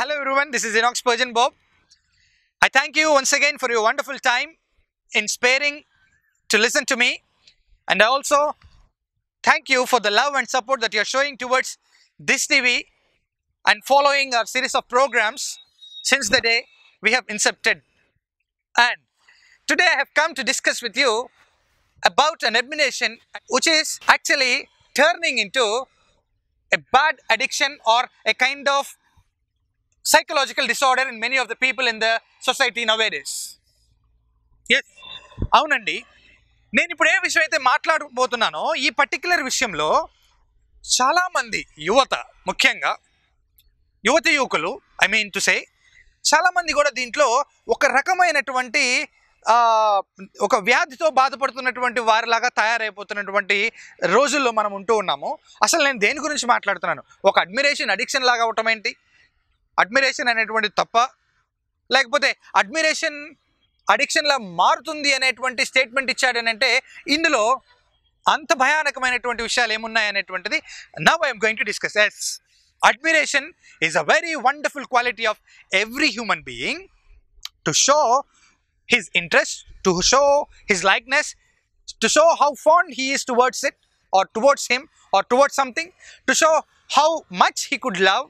Hello everyone, this is Enoch Spurgeon Bob. I thank you once again for your wonderful time in sparing to listen to me. And I also thank you for the love and support that you're showing towards this TV and following our series of programs since the day we have incepted. And today I have come to discuss with you about an admonition which is actually turning into a bad addiction or a kind of psychological disorder in many of the people in the society nowadays. Yes అవునండి నేను ఇప్పుడు ఏ విషయం అయితే మాట్లాడబోతున్నానో ఈ particular విషయంలో చాలామంది యువత ముఖ్యంగా యువతి యువకులు ఐ మీన్ టు సే చాలామంది కూడా దీంట్లో ఒక రకమైనటువంటి ఆ, ఒక వ్యాధితో బాధపడుతున్నటువంటి వారిలాగా తయారైపోతున్నటువంటి రోజుల్లో మనం ఉంటూ ఉన్నాము అసలు నేను దేని గురించి మాట్లాడుతున్నాను ఒక అడ్మిరేషన్ అడిక్షన్ లాగా అవటం ఏంటి అడ్మిరేషన్ అనేటువంటి తప్ప లేకపోతే అడ్మిరేషన్ అడిక్షన్లా మారుతుంది అనేటువంటి స్టేట్మెంట్ ఇచ్చాడనంటే ఇందులో అంత భయానకమైనటువంటి విషయాలు ఏమున్నాయి అనేటువంటిది now I'm going to discuss as admiration is a very wonderful quality of every human being to show his interest, to show his likeness, to show how fond he is towards it, or towards him, or towards something, to show how much he could love.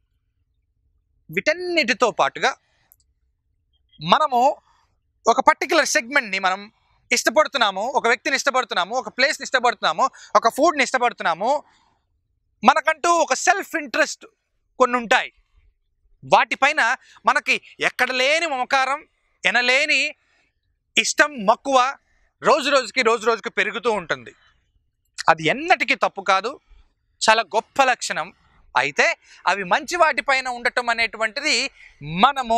వీటన్నిటితో పాటుగా మనము ఒక particular సెగ్మెంట్ని మనం ఇష్టపడుతున్నాము ఒక వ్యక్తిని ఇష్టపడుతున్నాము ఒక ప్లేస్ని ఇష్టపడుతున్నాము ఒక ఫుడ్ని ఇష్టపడుతున్నాము మనకంటూ ఒక సెల్ఫ్ ఇంట్రెస్ట్ కొన్ని ఉంటాయి వాటిపైన మనకి ఎక్కడ లేని మమకారం ఎనలేని ఇష్టం మక్కువ రోజు రోజుకి రోజు రోజుకి పెరుగుతూ ఉంటుంది అది ఎన్నటికీ తప్పు కాదు చాలా గొప్ప లక్షణం అయితే అవి మంచి వాటిపైన ఉండటం అనేటువంటిది మనము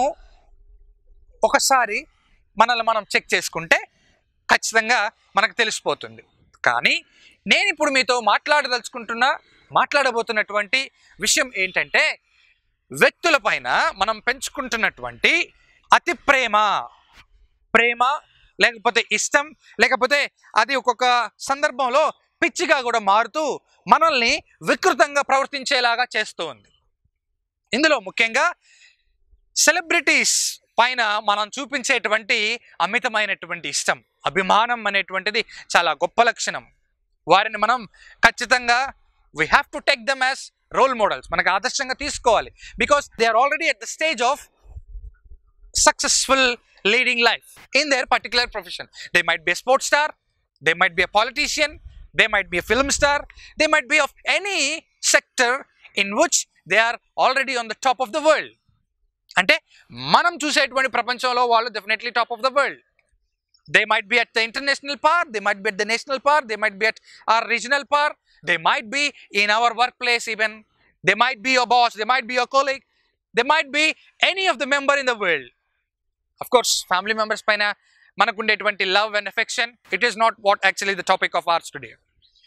ఒకసారి మనల్ని మనం చెక్ చేసుకుంటే ఖచ్చితంగా మనకు తెలిసిపోతుంది కానీ నేను ఇప్పుడు మీతో మాట్లాడదలుచుకుంటున్న మాట్లాడబోతున్నటువంటి విషయం ఏంటంటే వ్యక్తుల పైన మనం పెంచుకుంటున్నటువంటి అతి ప్రేమ ప్రేమ లేకపోతే ఇష్టం లేకపోతే అది ఒక్కొక్క సందర్భంలో పిచ్చిగా కూడా మారుతూ మనల్ని వికృతంగా ప్రవర్తించేలాగా చేస్తూ ఉంది ఇందులో ముఖ్యంగా సెలబ్రిటీస్ పైన మనం చూపించేటువంటి అమితమైనటువంటి ఇష్టం అభిమానం అనేటువంటిది చాలా గొప్ప లక్షణం వారిని మనం ఖచ్చితంగా we have to take them as role models మనకు ఆదర్శంగా తీసుకోవాలి because they are already at the stage of successful leading life in their particular profession. They might be a sports star, they might be a politician, they might be a film star, they might be of any sector in which they are already on the top of the world. అంటే మనం చూసేటువంటి ప్రపంచంలో వాళ్ళు definitely top of the world they might be at the international par they might be at the national par they might be at our regional par they might be in our work place even they might be your boss they might be your colleague they might be any of the member in the world of course family members పైన మనకు ఉండేటువంటి love and affection it is not what actually the topic of arts today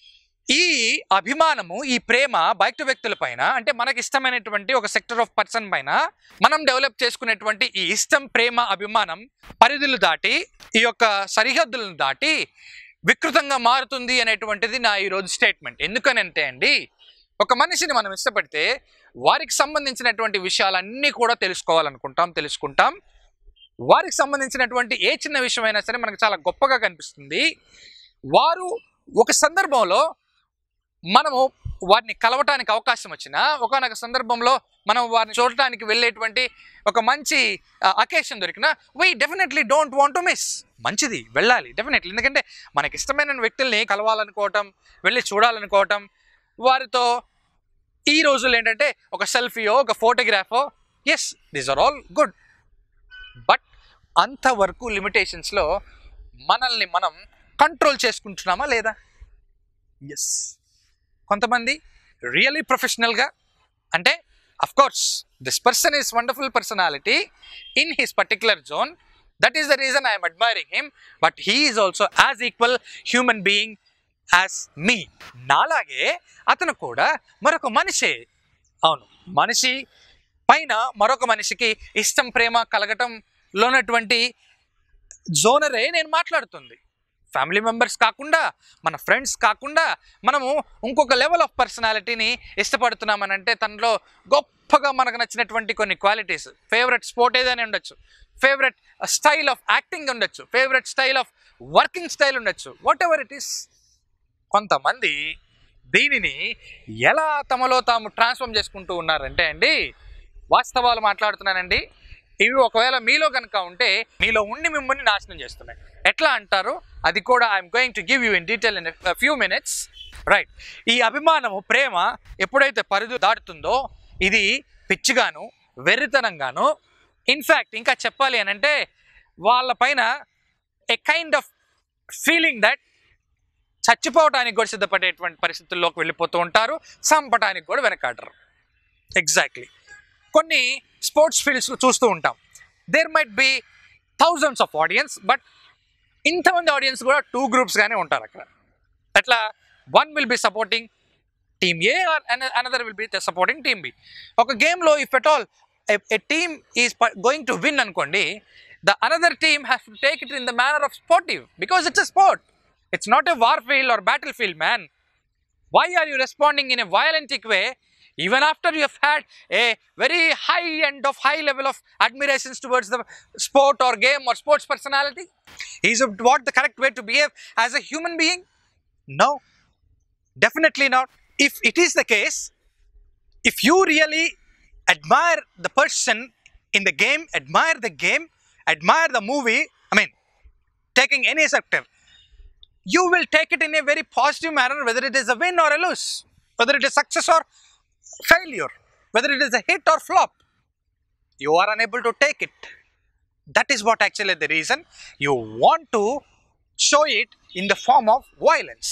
ఈ అభిమానము ఈ ప్రేమ బయట వ్యక్తుల పైన అంటే మనకి ఇష్టమైనటువంటి ఒక సెక్టర్ ఆఫ్ పర్సన్ పైన మనం డెవలప్ చేసుకునేటువంటి ఈ ఇష్టం ప్రేమ అభిమానం పరిధులు దాటి ఈ యొక్క సరిహద్దులను దాటి వికృతంగా మారుతుంది అనేటువంటిది నా ఈరోజు స్టేట్మెంట్ ఎందుకనంటే అండి ఒక మనిషిని మనం ఇష్టపడితే వారికి సంబంధించినటువంటి విషయాలన్నీ కూడా తెలుసుకోవాలనుకుంటాం తెలుసుకుంటాం వారికి సంబంధించినటువంటి ఏ చిన్న విషయమైనా సరే మనకు చాలా గొప్పగా కనిపిస్తుంది వారు ఒక సందర్భంలో మనము వారిని కలవటానికి అవకాశం వచ్చినా ఒకనొక సందర్భంలో మనం వారిని చూడటానికి వెళ్ళేటువంటి ఒక మంచి అకేషన్ దొరికినా why definitely don't want to miss మంచిది వెళ్ళాలి డెఫినెట్లీ ఎందుకంటే మనకి ఇష్టమైన వ్యక్తుల్ని కలవాలనుకోవటం వెళ్ళి చూడాలనుకోవటం వారితో ఈ రోజుల్లో ఏంటంటే ఒక సెల్ఫీయో ఒక ఫోటోగ్రాఫో yes these are all good but అంతవరకు లిమిటేషన్స్లో మనల్ని మనం కంట్రోల్ చేసుకుంటున్నామా లేదా ఎస్ కొంతమంది రియలీ ప్రొఫెషనల్గా అంటే of course this person is wonderful personality in his particular zone that is the reason I'm admiring him but he is also as equal human being as me నాలాగే అతను కూడా మరొక మనిషే అవును మనిషి పైన మరొక మనిషికి ఇష్టం ప్రేమ కలగటంలోనటువంటి జోనరే నేను మాట్లాడుతుంది ఫ్యామిలీ మెంబర్స్ కాకుండా మన ఫ్రెండ్స్ కాకుండా మనము ఇంకొక లెవెల్ ఆఫ్ పర్సనాలిటీని ఇష్టపడుతున్నామనంటే తనలో గొప్పగా మనకు నచ్చినటువంటి కొన్ని క్వాలిటీస్ ఫేవరెట్ స్పోర్ట్ ఏదైనా ఉండొచ్చు ఫేవరెట్ స్టైల్ ఆఫ్ యాక్టింగ్ ఉండొచ్చు favourite style of working style ఉండొచ్చు వాట్ ఎవర్ ఇట్ ఈస్ కొంతమంది దీనిని ఎలా తమలో తాము ట్రాన్స్ఫార్మ్ చేసుకుంటూ ఉన్నారంటే అండి వాస్తవాలు మాట్లాడుతున్నానండి ఇవి ఒకవేళ మీలో కనుక ఉంటే మీలో ఉండి మిమ్మల్ని నాశనం చేస్తున్నాయి ఎట్లా అంటారు అది కూడా I'm going to give you in detail in few minutes right ఈ అభిమానము ప్రేమ ఎప్పుడైతే పరిధి దాటుతుందో ఇది పిచ్చిగాను వెర్రితనంగాను ఇన్ఫ్యాక్ట్ ఇంకా చెప్పాలి అని అంటే వాళ్ళపైన a kind of feeling that చచ్చిపోవటానికి కూడా సిద్ధపడేటువంటి పరిస్థితుల్లోకి వెళ్ళిపోతూ ఉంటారు చంపటానికి కూడా వెనకాడరు ఎగ్జాక్ట్లీ కొన్ని స్పోర్ట్స్ ఫీల్డ్స్ చూస్తూ ఉంటాం there might be thousands of audience but ఇంతమంది ఆడియన్స్ కూడా టూ గ్రూప్స్గానే ఉంటారు అక్కడ అట్లా one will be supporting team A or another will be supporting team B ఒక గేమ్లో if at all a team is going to win అనుకోండి the another team has to take it in the manner of sportive because it's a sport it's not a war field or battle field man why are you responding in a violentic way even after you have had a very high end of high level of admirations towards the sport or game or sports personality is it what the correct way to behave as a human being no definitely not if it is the case if you really admire the person in the game admire the game admire the movie i mean taking any sector you will take it in a very positive manner, whether it is a win or a lose, whether it is success or failure, whether it is a hit or flop. You are unable to take it. That is what actually the reason you want to show it in the form of violence.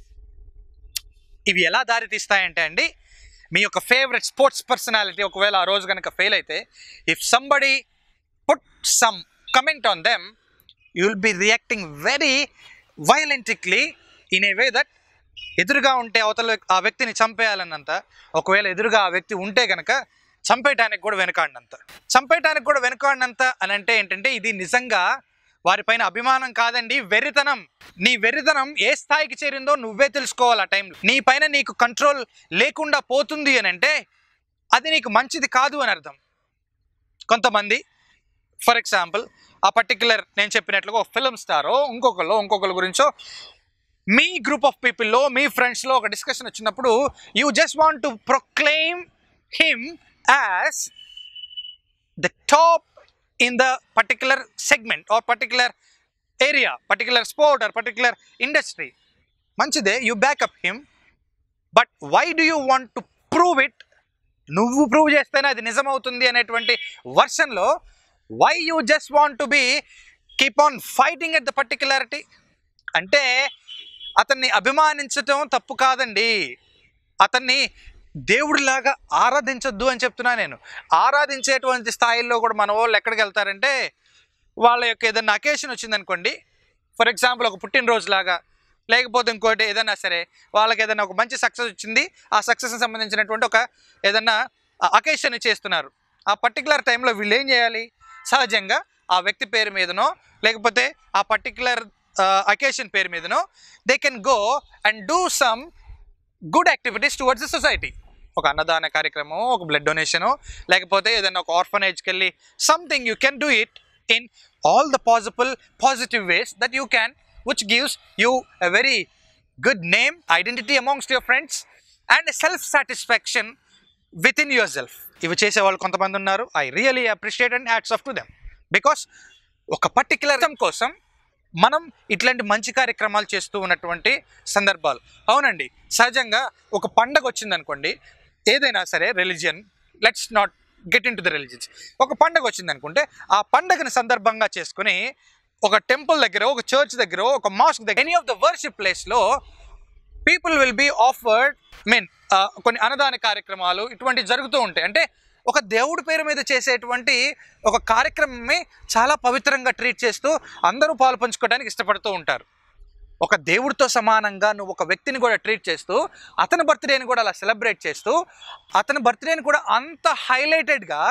ఇవి ఎలా దారి తీస్తాయంటే అండి మీ యొక్క favourite sports personality ఒకవేళ ఆ రోజు కనుక fail అయితే if somebody put some comment on them you will be reacting very violently in a way that ఎదురుగా ఉంటే అవతల ఆ వ్యక్తిని చంపేయాలన్నంత ఒకవేళ ఎదురుగా ఆ వ్యక్తి ఉంటే కనుక చంపేయటానికి కూడా వెనకాడినంత చంపేయటానికి కూడా వెనకాడినంత అని అంటే ఏంటంటే ఇది నిజంగా వారిపైన అభిమానం కాదండి వెర్రితనం నీ వెర్రితనం ఏ స్థాయికి చేరిందో నువ్వే తెలుసుకోవాలి ఆ టైంలో నీ పైన నీకు కంట్రోల్ లేకుండా పోతుంది అని అంటే అది నీకు మంచిది కాదు అని అర్థం కొంతమంది ఫర్ ఎగ్జాంపుల్ ఆ పర్టికులర్ నేను చెప్పినట్లుగా ఒక ఫిల్మ్ స్టారో ఇంకొకళ్ళు ఇంకొకరి గురించో మీ గ్రూప్ ఆఫ్ పీపుల్లో మీ ఫ్రెండ్స్లో ఒక డిస్కషన్ వచ్చినప్పుడు you just want to proclaim him as the top in the particular segment or particular area particular sport or particular industry మంచిదే you back up him but why do you want to prove it నువ్వు prove చేస్తేనే అది నిజమవుతుంది అనేటువంటి వర్షన్లో why you just want to be keep on fighting at the particularity అంటే అతన్ని అభిమానించటం తప్పు కాదండి అతన్ని దేవుడిలాగా ఆరాధించొద్దు అని చెప్తున్నా నేను ఆరాధించేటువంటి స్థాయిల్లో కూడా మన వాళ్ళు ఎక్కడికి వెళ్తారంటే వాళ్ళ యొక్క ఏదైనా అకేషన్ వచ్చిందనుకోండి ఫర్ ఎగ్జాంపుల్ ఒక పుట్టినరోజు లాగా లేకపోతే ఇంకోటి ఏదైనా సరే వాళ్ళకి ఏదైనా ఒక మంచి సక్సెస్ వచ్చింది ఆ సక్సెస్కి సంబంధించినటువంటి ఒక ఏదైనా అకేషన్ చేస్తున్నారు ఆ పర్టికులర్ టైంలో వీళ్ళు ఏం చేయాలి సహజంగా ఆ వ్యక్తి పేరు మీదనో లేకపోతే ఆ పర్టికులర్ అకేషన్ పేరు మీదనో they can go and do some good activities towards the society ఒక అన్నదాన కార్యక్రమం ఒక బ్లడ్ డొనేషను లేకపోతే ఏదైనా ఒక ఆర్ఫనేజ్కి వెళ్ళి something you can do it in all the possible positive ways that you can which gives you a very good name identity amongst your friends and self satisfaction with in yourself ఇవి చేసే వాళ్ళు కొంతమంది ఉన్నారు I really appreciate and hats off to them because ఒక particular కోసం మనం ఇట్లాంటి మంచి కార్యక్రమాలు చేస్తూ ఉన్నటువంటి సందర్భాలు అవునండి సహజంగా ఒక పండగ వచ్చింది అనుకోండి ఏదైనా సరే religion let's not get into the religions ఒక పండగ వచ్చింది అనుకుంటే ఆ పండగని సందర్భంగా చేసుకుని ఒక టెంపుల్ దగ్గర ఒక చర్చ్ దగ్గర ఒక మాస్క్ దగ్గర ఎనీ ఆఫ్ ద వర్షిప్ ప్లేస్లో people will be offered mean కొన్ని అన్నదాన కార్యక్రమాలు ఇటువంటివి జరుగుతూ ఉంటాయి అంటే ఒక దేవుడి పేరు మీద చేసేటువంటి ఒక కార్యక్రమమే చాలా పవిత్రంగా ట్రీట్ చేస్తూ అందరూ పాలు పంచుకోవడానికి ఇష్టపడుతూ ఉంటారు ఒక దేవుడితో సమానంగా నువ్వు ఒక వ్యక్తిని కూడా ట్రీట్ చేస్తూ అతని బర్త్డేని కూడా అలా సెలబ్రేట్ చేస్తూ అతని బర్త్డేని కూడా అంత హైలైటెడ్గా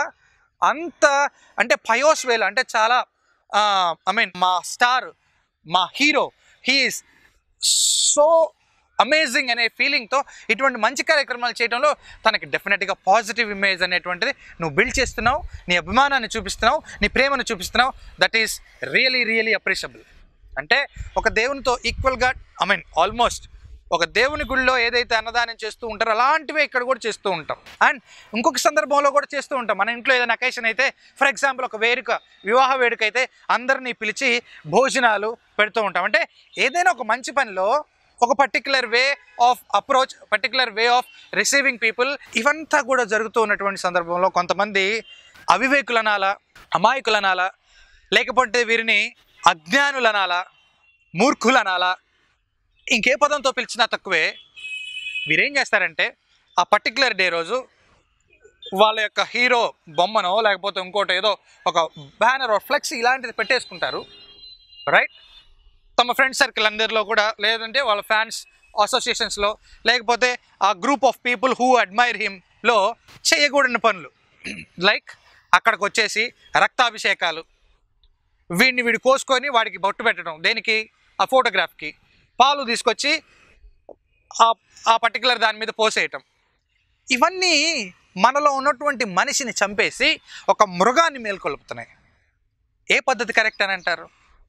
అంత అంటే పయోస్ వేలు అంటే చాలా ఐ మీన్ మా స్టార్ మా హీరో హీఈస్ సో అమేజింగ్ అనే ఫీలింగ్తో ఇటువంటి మంచి కార్యక్రమాలు చేయడంలో తనకి డెఫినెట్గా పాజిటివ్ ఇమేజ్ అనేటువంటిది నువ్వు బిల్డ్ చేస్తున్నావు నీ అభిమానాన్ని చూపిస్తున్నావు నీ ప్రేమను చూపిస్తున్నావు that is really really appreciable అంటే ఒక దేవునితో ఈక్వల్గా ఐ మీన్ ఆల్మోస్ట్ ఒక దేవుని గుడిలో ఏదైతే అన్నదానం చేస్తూ ఉంటారో అలాంటివే ఇక్కడ కూడా చేస్తూ ఉంటాం అండ్ ఇంకొక సందర్భంలో కూడా చేస్తూ ఉంటాం మన ఇంట్లో ఏదైనా అకేషన్ అయితే ఫర్ ఎగ్జాంపుల్ ఒక వేడుక వివాహ వేడుక అయితే అందరినీ పిలిచి భోజనాలు పెడుతూ ఉంటాం అంటే ఏదైనా ఒక మంచి పనిలో ఒక particular way of approach particular way of receiving people ఇవంతా కూడా జరుగుతూ ఉన్నటువంటి సందర్భంలో కొంతమంది అవివేకులనాలా అమాయకులనాలా లేకపోతే వీరిని అజ్ఞానులనాలా మూర్ఖులనాలా ఇంకే పదంతో పిలిచినా తక్కువే వీరేం చేస్తారంటే ఆ పర్టికులర్ డే రోజు వాళ్ళ యొక్క హీరో బొమ్మనో లేకపోతే ఇంకోటి ఏదో ఒక బ్యానర్ ఫ్లెక్స్ ఇలాంటిది పెట్టేసుకుంటారు రైట్ తమ ఫ్రెండ్ సర్కిల్ అందరిలో కూడా లేదంటే వాళ్ళ ఫ్యాన్స్ అసోసియేషన్స్లో లేకపోతే ఆ group of people who admire హిమ్లో చేయకూడని పనులు లైక్ అక్కడికి వచ్చేసి రక్తాభిషేకాలు వీడిని వీడు కోసుకొని వాడికి బొట్టు పెట్టడం దేనికి ఆ ఫోటోగ్రాఫ్కి పాలు తీసుకొచ్చి ఆ ఆ పర్టికులర్ దాని మీద పోసేయటం ఇవన్నీ మనలో ఉన్నటువంటి మనిషిని చంపేసి ఒక మృగాన్ని మేల్కొల్పుతున్నాయి ఏ పద్ధతి కరెక్ట్ అని అంటారు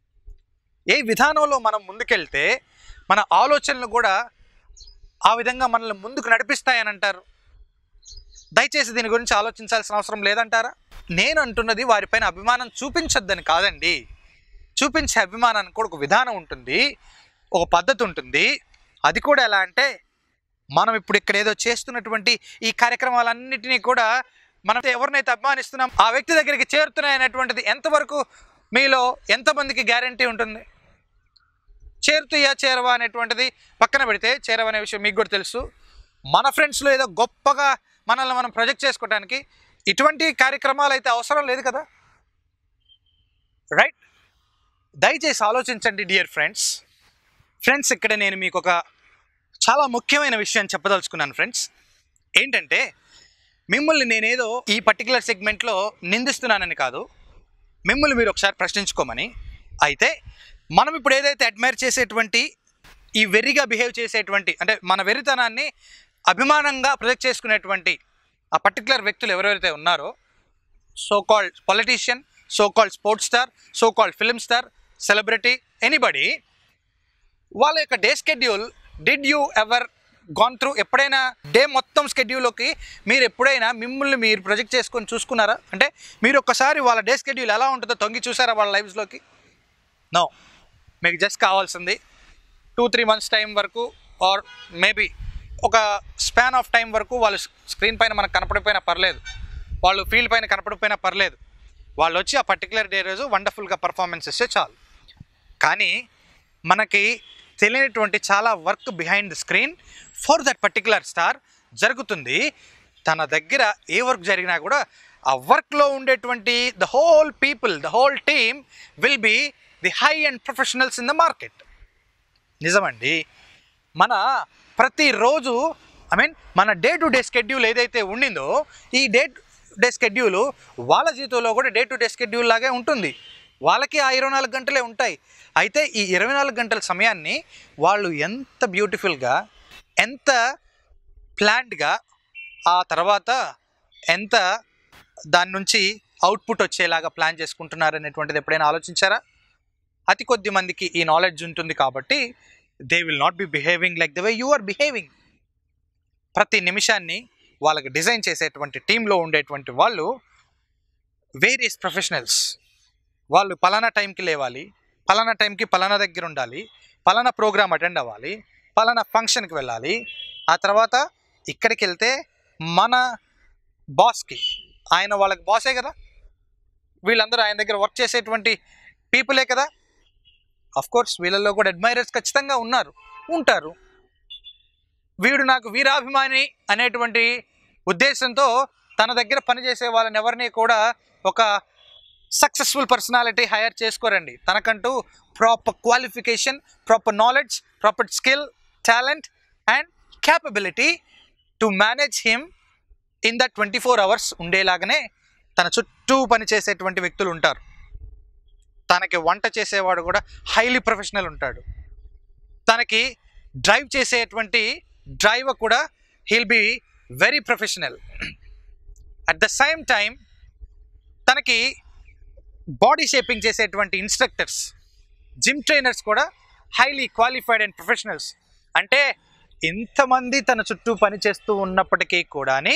ఏ విధానంలో మనం ముందుకెళ్తే మన ఆలోచనలు కూడా ఆ విధంగా మనల్ని ముందుకు నడిపిస్తాయని అంటారు దయచేసి దీని గురించి ఆలోచించాల్సిన అవసరం లేదంటారా నేను అంటున్నది వారిపైన అభిమానం చూపించొద్దని కాదండి చూపించే అభిమానానికి కూడా ఒక విధానం ఉంటుంది ఒక పద్ధతి ఉంటుంది అది కూడా ఎలా అంటే మనం ఇప్పుడు ఇక్కడ ఏదో చేస్తున్నటువంటి ఈ కార్యక్రమాలన్నిటినీ కూడా మనం ఎవరినైతే అభిమానిస్తున్నాం ఆ వ్యక్తి దగ్గరికి చేరుతున్నాయి అనేటువంటిది ఎంతవరకు మీలో ఎంతమందికి గ్యారంటీ ఉంటుంది చేరుతాయా చేరవా అనేటువంటిది పక్కన పెడితే చేరవా అనే విషయం మీకు కూడా తెలుసు మన ఫ్రెండ్స్లో ఏదో గొప్పగా మనల్ని మనం ప్రొజెక్ట్ చేసుకోవడానికి ఇటువంటి కార్యక్రమాలు అయితే అవసరం లేదు కదా రైట్ దయచేసి ఆలోచించండి డియర్ ఫ్రెండ్స్ ఫ్రెండ్స్ ఇక్కడ నేను మీకు ఒక చాలా ముఖ్యమైన విషయం చెప్పదలుచుకున్నాను ఫ్రెండ్స్ ఏంటంటే మిమ్మల్ని నేనేదో ఈ పర్టికులర్ సెగ్మెంట్లో నిందిస్తున్నానని కాదు మిమ్మల్ని మీరు ఒకసారి ప్రశ్నించుకోమని అయితే మనం ఇప్పుడు ఏదైతే అడ్మైర్ చేసేటువంటి ఈ వెర్రిగా బిహేవ్ చేసేటువంటి అంటే మన వెర్రితనాన్ని అభిమానంగా ప్రొజెక్ట్ చేసుకునేటువంటి ఆ పర్టికులర్ వ్యక్తులు ఎవరెవరైతే ఉన్నారో so called politician so called sports star so called film star celebrity anybody వాళ్ళ యొక్క day schedule did you ever gone through ఎప్పుడైనా డే మొత్తం స్కెడ్యూల్లోకి మీరు ఎప్పుడైనా మిమ్మల్ని మీరు ప్రొజెక్ట్ చేసుకొని చూసుకున్నారా అంటే మీరు ఒక్కసారి వాళ్ళ డే స్కెడ్యూల్ ఎలా ఉంటుందో తొంగి చూసారా వాళ్ళ లైఫ్స్లోకి నో మీకు జస్ట్ కావాల్సింది టూ త్రీ మంత్స్ టైం వరకు ఆర్ మేబీ ఒక స్పాన్ ఆఫ్ టైం వరకు వాళ్ళు స్క్రీన్ పైన మనకు కనపడిపోయినా పర్లేదు వాళ్ళు ఫీల్డ్ పైన కనపడిపోయినా పర్లేదు వాళ్ళు వచ్చి ఆ పర్టికులర్ డే రోజు వండర్ఫుల్గా పర్ఫార్మెన్స్ ఇస్తే చాలు కానీ మనకి తెలియనటువంటి చాలా work behind the screen for that particular star జరుగుతుంది తన దగ్గర ఏ వర్క్ జరిగినా కూడా ఆ వర్క్లో ఉండేటువంటి the whole people the whole team will be the high and professionals in the market నిజమండి మన ప్రతిరోజు ఐ మీన్ మన డే టు డే స్కెడ్యూల్ ఏదైతే ఉండిందో ఈ డే డే స్కెడ్యూల్ వాళ్ళ జీవితంలో కూడా డే టు డే స్కెడ్యూల్ లాగే ఉంటుంది వాళ్ళకి ఆ ఇరవై నాలుగు గంటలే ఉంటాయి అయితే ఈ ఇరవై నాలుగు గంటల సమయాన్ని వాళ్ళు ఎంత బ్యూటిఫుల్గా ఎంత ప్లాన్డ్గా ఆ తర్వాత ఎంత దాని నుంచి అవుట్పుట్ వచ్చేలాగా ప్లాన్ చేసుకుంటున్నారు అనేటువంటిది ఎప్పుడైనా ఆలోచించారా అతి కొద్ది మందికి ఈ నాలెడ్జ్ ఉంటుంది కాబట్టి they will not be behaving like the way you are behaving ప్రతి నిమిషాన్ని వాళ్ళకి డిజైన్ చేసేటువంటి టీంలో ఉండేటువంటి వాళ్ళు వేరియస్ ప్రొఫెషనల్స్ వాళ్ళు పలానా టైంకి లేవాలి పలానా టైంకి పలానా దగ్గర ఉండాలి పలానా ప్రోగ్రామ్ అటెండ్ అవ్వాలి పలానా ఫంక్షన్కి వెళ్ళాలి ఆ తర్వాత ఇక్కడికి వెళ్తే మన బాస్కి ఆయన వాళ్ళకి బాసే కదా వీళ్ళందరూ ఆయన దగ్గర వర్క్ చేసేటువంటి పీపులే కదా అఫ్ కోర్స్ వీళ్ళల్లో కూడా అడ్మైరర్స్ ఖచ్చితంగా ఉన్నారు ఉంటారు వీడు నాకు వీరాభిమాని అనేటువంటి ఉద్దేశంతో తన దగ్గర పనిచేసే వాళ్ళని ఎవరిని కూడా ఒక సక్సెస్ఫుల్ పర్సనాలిటీ హైర్ చేసుకోరండి తనకంటూ proper qualification proper knowledge proper skill talent and capability to manage him in the twenty four hours ఉండేలాగానే తన చుట్టూ పనిచేసేటువంటి వ్యక్తులు ఉంటారు తనకి వంట చేసేవాడు కూడా హైలీ ప్రొఫెషనల్ ఉంటాడు తనకి డ్రైవ్ చేసేటువంటి డ్రైవర్ కూడా he'll be very professional at the same time తనకి బాడీ షేపింగ్ చేసేటువంటి ఇన్స్ట్రక్టర్స్ జిమ్ ట్రైనర్స్ కూడా హైలీ క్వాలిఫైడ్ అండ్ ప్రొఫెషనల్స్ అంటే ఇంతమంది తన చుట్టూ పనిచేస్తూ ఉన్నప్పటికీ కూడాని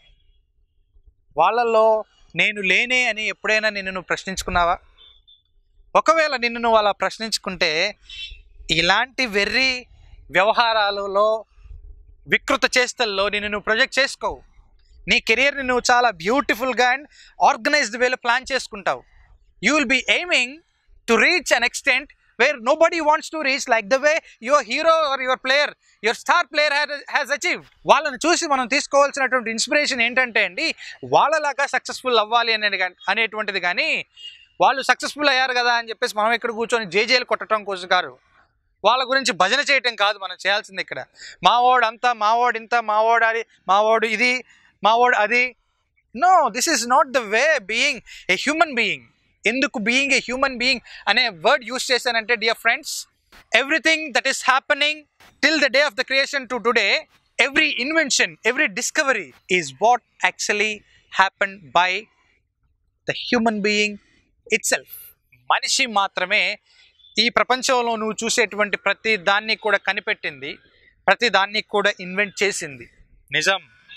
వాళ్ళల్లో నేను లేనే అని ఎప్పుడైనా నిన్ను నువ్వు ప్రశ్నించుకున్నావా ఒకవేళ నిన్ను నువ్వు అలా ప్రశ్నించుకుంటే ఇలాంటి వెర్రి వ్యవహారాలలో వికృత చేష్టల్లో నిన్ను నువ్వు ప్రొజెక్ట్ చేసుకోవు నీ కెరియర్ని నువ్వు చాలా బ్యూటిఫుల్గా అండ్ ఆర్గనైజ్డ్ వేలో ప్లాన్ చేసుకుంటావు you will be aiming to reach an extent where nobody wants to reach like the way your hero or your player your star player has achieve వాళ్ళని చూసి మనం తీసుకోవాల్సినటువంటి ఇన్స్పిరేషన్ ఏంటంటే అండి వాళ్ళలాగా successful అవ్వాలి అనేది గా- అనేటువంటిది కానీ వాళ్ళు సక్సెస్ఫుల్ అయ్యారు కదా అని చెప్పేసి మనం ఇక్కడ కూర్చొని జేజేలు కొట్టడం కోసం కాదు వాళ్ళ గురించి భజన చేయటం కాదు మనం చేయాల్సింది ఇక్కడ మావోడు అంతా మావోడు ఇంత మావోడు అది మావోడు ఇది మావోడు అది no this is not the way being a human being ఎందుకు బీయింగ్ ఏ హ్యూమన్ బీయింగ్ అనే వర్డ్ యూస్ చేశానంటే dear friends everything that is happening till the day of the creation to today every invention every discovery is what actually happen by the human being itself మనిషి మాత్రమే ఈ ప్రపంచంలో నువ్వు చూసేటువంటి ప్రతి దాన్ని కూడా కనిపెట్టింది ప్రతి దాన్ని కూడా ఇన్వెంట్ చేసింది నిజం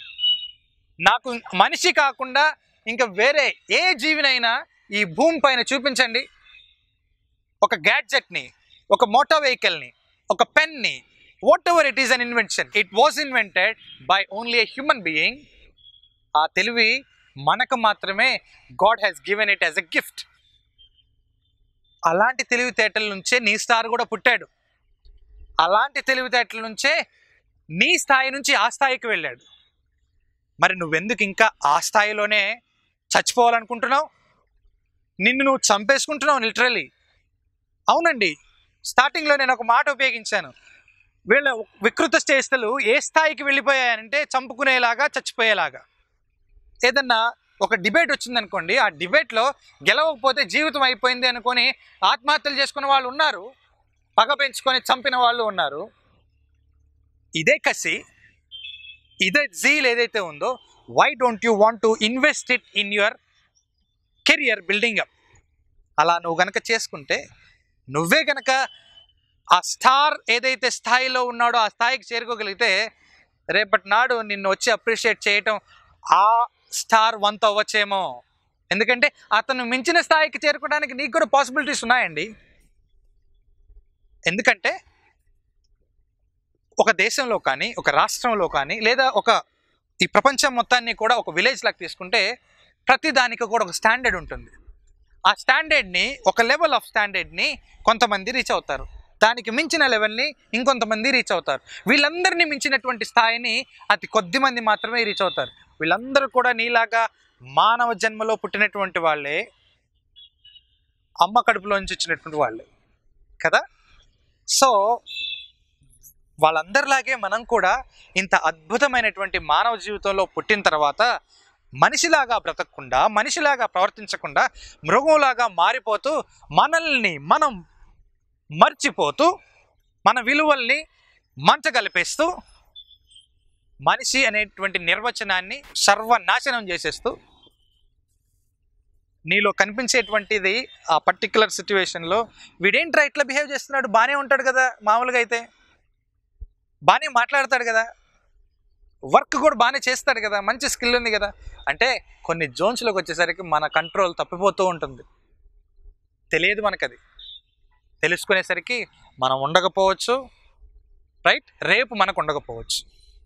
నాకు మనిషి కాకుండా ఇంకా వేరే ఏ జీవినైనా ఈ భూమి పైన చూపించండి ఒక గ్యాడ్జెట్ని ఒక మోటార్ వెహికల్ని ఒక పెన్ని whatever it is an invention it was invented by only a human being ఆ తెలివి మనకు మాత్రమే God has given it as a gift అలాంటి తెలివితేటల నుంచే నీ స్టార్ కూడా పుట్టాడు అలాంటి తెలివితేటల నుంచే నీ స్థాయి నుంచి ఆ స్థాయికి వెళ్ళాడు మరి నువ్వెందుకు ఇంకా ఆ స్థాయిలోనే చచ్చిపోవాలనుకుంటున్నావు నిన్ను నువ్వు చంపేసుకుంటున్నావు లిటరలీ అవునండి స్టార్టింగ్లో నేను ఒక మాట ఉపయోగించాను వీళ్ళ వికృత చేష్టలు ఏ స్థాయికి వెళ్ళిపోయాయంటే చంపుకునేలాగా చచ్చిపోయేలాగా ఏదన్నా ఒక డిబేట్ వచ్చిందనుకోండి ఆ డిబేట్లో గెలవకపోతే జీవితం అయిపోయింది అనుకొని ఆత్మహత్యలు చేసుకున్న వాళ్ళు ఉన్నారు పగ పెంచుకొని చంపిన వాళ్ళు ఉన్నారు ఇదే కసి ఇదే జీల్ ఏదైతే ఉందో why don't you want to invest it in your career building up అలా నువ్వు గనక చేసుకుంటే నువ్వే గనక ఆ స్టార్ ఏదైతే స్థాయిలో ఉన్నాడో ఆ స్థాయికి చేరుకోగలిగితే రేపటి నాడు నిన్ను వచ్చి అప్రిషియేట్ చేయటం ఆ స్టార్ వంత అవ్వచ్చేమో ఎందుకంటే అతను మించిన స్థాయికి చేరుకోవడానికి నీకు కూడా పాసిబిలిటీస్ ఉన్నాయండి ఎందుకంటే ఒక దేశంలో కానీ ఒక రాష్ట్రంలో కానీ లేదా ఒక ఈ ప్రపంచం మొత్తాన్ని కూడా ఒక విలేజ్ లాగా తీసుకుంటే ప్రతి దానికి కూడా ఒక స్టాండర్డ్ ఉంటుంది ఆ స్టాండర్డ్ని ఒక లెవెల్ ఆఫ్ స్టాండర్డ్ని కొంతమంది రీచ్ అవుతారు దానికి మించిన లెవెల్ని ఇంకొంతమంది రీచ్ అవుతారు వీళ్ళందరినీ మించినటువంటి స్థాయిని అతి కొద్ది మంది మాత్రమే రీచ్ అవుతారు వీళ్ళందరూ కూడా నీలాగా మానవ జన్మలో పుట్టినటువంటి వాళ్ళే అమ్మ కడుపులోంచి వచ్చినటువంటి వాళ్ళే కదా సో వాళ్ళందరిలాగే మనం కూడా ఇంత అద్భుతమైనటువంటి మానవ జీవితంలో పుట్టిన తర్వాత మనిషిలాగా బ్రతకకుండా మనిషిలాగా ప్రవర్తించకుండా మృగంలాగా మారిపోతూ మనల్ని మనం మర్చిపోతూ మన విలువల్ని మంట కలిపేస్తూ మనిషి అనేటువంటి నిర్వచనాన్ని సర్వనాశనం చేసేస్తూ నీలో కనిపించేటువంటిది ఆ పర్టికులర్ సిచ్యువేషన్లో వీడేంట్రా ఇట్లా బిహేవ్ చేస్తున్నాడు బాగానే ఉంటాడు కదా మామూలుగా అయితే బాగానే మాట్లాడతాడు కదా వర్క్ కూడా బాగానే చేస్తాడు కదా మంచి స్కిల్ ఉంది కదా అంటే కొన్ని జోన్స్లోకి వచ్చేసరికి మన కంట్రోల్ తప్పిపోతూ ఉంటుంది తెలియదు మనకది తెలుసుకునేసరికి మనం ఉండకపోవచ్చు రైట్ రేపు మనకు ఉండకపోవచ్చు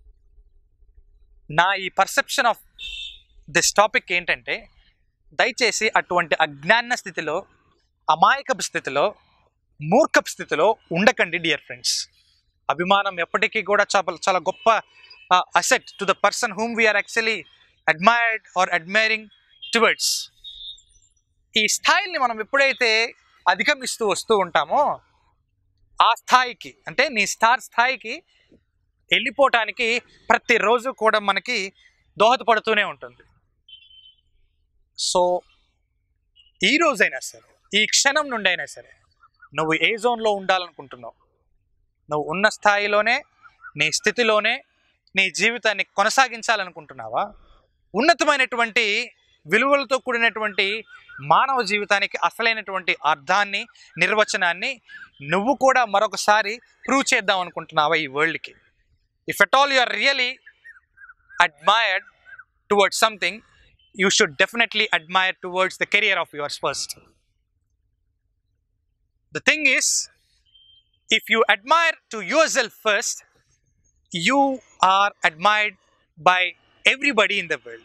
నా ఈ పర్సెప్షన్ ఆఫ్ దిస్ టాపిక్ ఏంటంటే దయచేసి అటువంటి అజ్ఞాన స్థితిలో అమాయకపు స్థితిలో మూర్ఖపు స్థితిలో ఉండకండి డియర్ ఫ్రెండ్స్ అభిమానం ఎప్పటికీ కూడా చాలా చాలా గొప్ప asset to the person whom we are actually admired or admiring towards ఈ స్థాయిల్ని మనం ఎప్పుడైతే అధిగమిస్తూ వస్తూ ఉంటామో ఆ స్థాయికి అంటే నీ స్టార్ స్థాయికి వెళ్ళిపోవటానికి ప్రతిరోజు కూడా మనకి దోహదపడుతూనే ఉంటుంది సో ఈ రోజైనా సరే ఈ క్షణం నుండి అయినా సరే నువ్వు ఏ జోన్లో ఉండాలనుకుంటున్నావు నువ్వు ఉన్న స్థాయిలోనే నీ స్థితిలోనే నీ జీవితాన్ని కొనసాగించాలనుకుంటున్నావా ఉన్నతమైనటువంటి విలువలతో కూడినటువంటి మానవ జీవితానికి అసలైనటువంటి అర్థాన్ని నిర్వచనాన్ని నువ్వు కూడా మరొకసారి ప్రూవ్ చేద్దాం అనుకుంటున్నావా ఈ వరల్డ్కి if at all you are really admired towards something you should definitely admire towards the career of yours first. The thing is, if you admire to yourself first, you are admired by everybody in the world.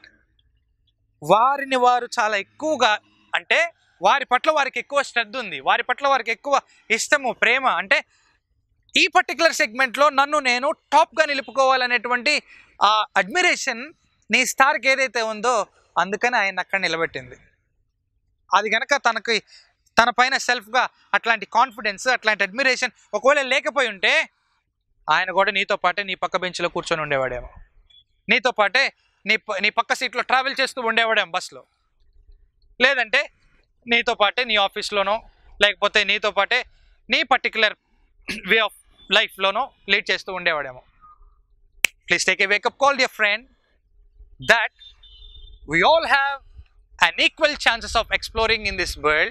వారిని వారు చాలా ఎక్కువగా అంటే వారి పట్ల వారికి ఎక్కువ శ్రద్ధ ఉంది వారి పట్ల వారికి ఎక్కువ ఇష్టము ప్రేమ అంటే ఈ పర్టికులర్ సెగ్మెంట్లో నన్ను నేను టాప్గా నిలుపుకోవాలనేటువంటి ఆ అడ్మిరేషన్ నీ స్టార్కి ఏదైతే ఉందో అందుకని ఆయన అక్కడ నిలబెట్టింది అది కనుక తనకి తన పైన సెల్ఫ్గా అట్లాంటి కాన్ఫిడెన్స్ అట్లాంటి అడ్మిరేషన్ ఒకవేళ లేకపోయి ఉంటే ఆయన కూడా నీతో పాటే నీ పక్క బెంచ్లో కూర్చొని ఉండేవాడేమో నీతో పాటే నీ ప- నీ పక్క సీట్లో ట్రావెల్ చేస్తూ ఉండేవాడేమో బస్లో లేదంటే నీతో పాటే నీ ఆఫీస్లోనో లేకపోతే నీతో పాటే నీ పర్టికులర్ వే ఆఫ్ లైఫ్లోనో లీడ్ చేస్తూ ఉండేవాడేమో please take a wake up call dear friend that we all have an equal chances of exploring in this world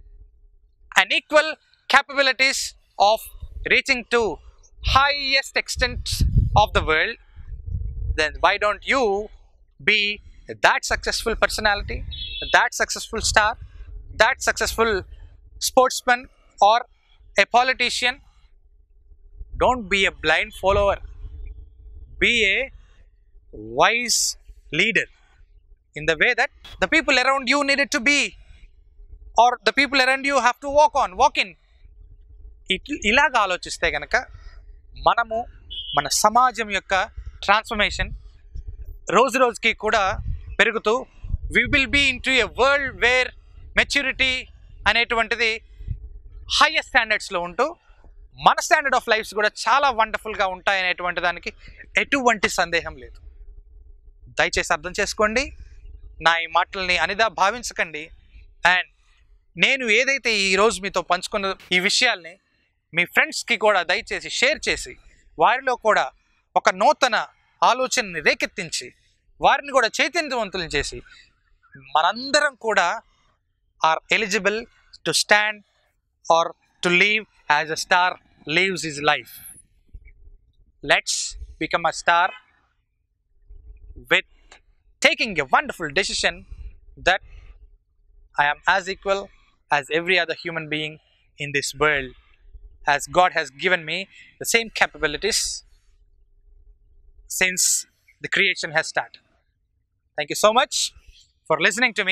an equal capabilities of reaching to highest extents of the world then why don't you be that successful personality that successful star that successful sportsman or a politician don't be a blind follower be a wise leader in the way that the people around you needed to be or the people around you have to walk on walk in it ఇలాగ ఆలోచిస్తే కనుక మనము మన సమాజం యొక్క transformation రోజు రోజుకి కూడా పెరుగుతూ we will be into a world where maturity అనేటువంటిది హైయెస్ట్ స్టాండర్డ్స్లో ఉంటూ మన స్టాండర్డ్ ఆఫ్ లైఫ్స్ కూడా చాలా వండర్ఫుల్గా ఉంటాయి అనేటువంటి దానికి ఎటువంటి సందేహం లేదు దయచేసి అర్థం చేసుకోండి నా ఈ మాటల్ని అనిదా భావించకండి అండ్ నేను ఏదైతే ఈరోజు మీతో పంచుకున్న ఈ విషయాల్ని మీ ఫ్రెండ్స్కి కూడా దయచేసి షేర్ చేసి వారిలో కూడా ఒక నూతన ఆలోచనని రేకెత్తించి వారిని కూడా చైతన్యవంతులను చేసి మనందరం కూడా are eligible to stand or to live as a star lives his life let's become a star with taking a wonderful decision that I am as equal as every other human being in this world, as God has given me the same capabilities since the creation has started. Thank you so much for listening to me.